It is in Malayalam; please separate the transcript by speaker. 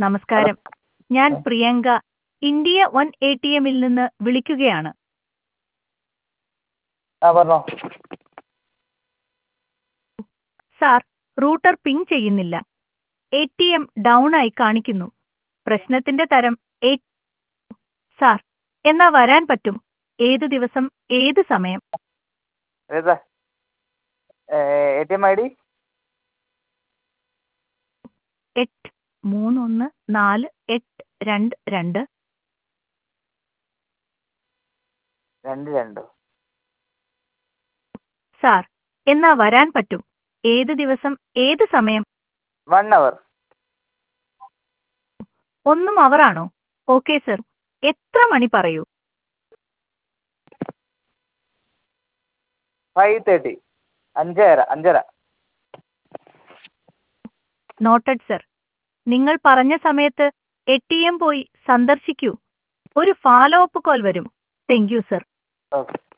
Speaker 1: നമസ്കാരം ഞാൻ
Speaker 2: ആ.
Speaker 1: Priyanka India one A T എമ്മിൽ നിന്ന് വിളിക്കുകയാണ്
Speaker 2: ആ പറഞ്ഞോ
Speaker 1: സാർ റൂട്ടർ പിങ് ചെയ്യുന്നില്ല എ ടി എം ഡൗൺ ആയി കാണിക്കുന്നു പ്രശ്നത്തിന്റെ തരം എ സാർ എന്നാ വരാൻ പറ്റും ഏതു ദിവസം ഏത് സമയം
Speaker 2: ഏതാ A T M I D
Speaker 1: എട്ട് മൂന്ന് ഒന്ന് നാല് എട്ട് രണ്ട് രണ്ട്
Speaker 2: രണ്ട് രണ്ടോ
Speaker 1: സാർ എന്നാ വരാൻ പറ്റും ഏത് ദിവസം ഏത് സമയം
Speaker 2: വൺ അവർ
Speaker 1: ഒന്നും അവറാണോ ഓക്കെ സർ എത്ര മണി പറയൂ
Speaker 2: ഫൈവ് തേർട്ടി അഞ്ചര അഞ്ചര
Speaker 1: നോട്ടഡ് സർ നിങ്ങൾ പറഞ്ഞ സമയത്ത് എ ടി എം പോയി സന്ദർശിക്കൂ ഒരു ഫോളോ അപ്പ് കോൾ വരും താങ്ക് യു സർ
Speaker 2: ഓക്കെ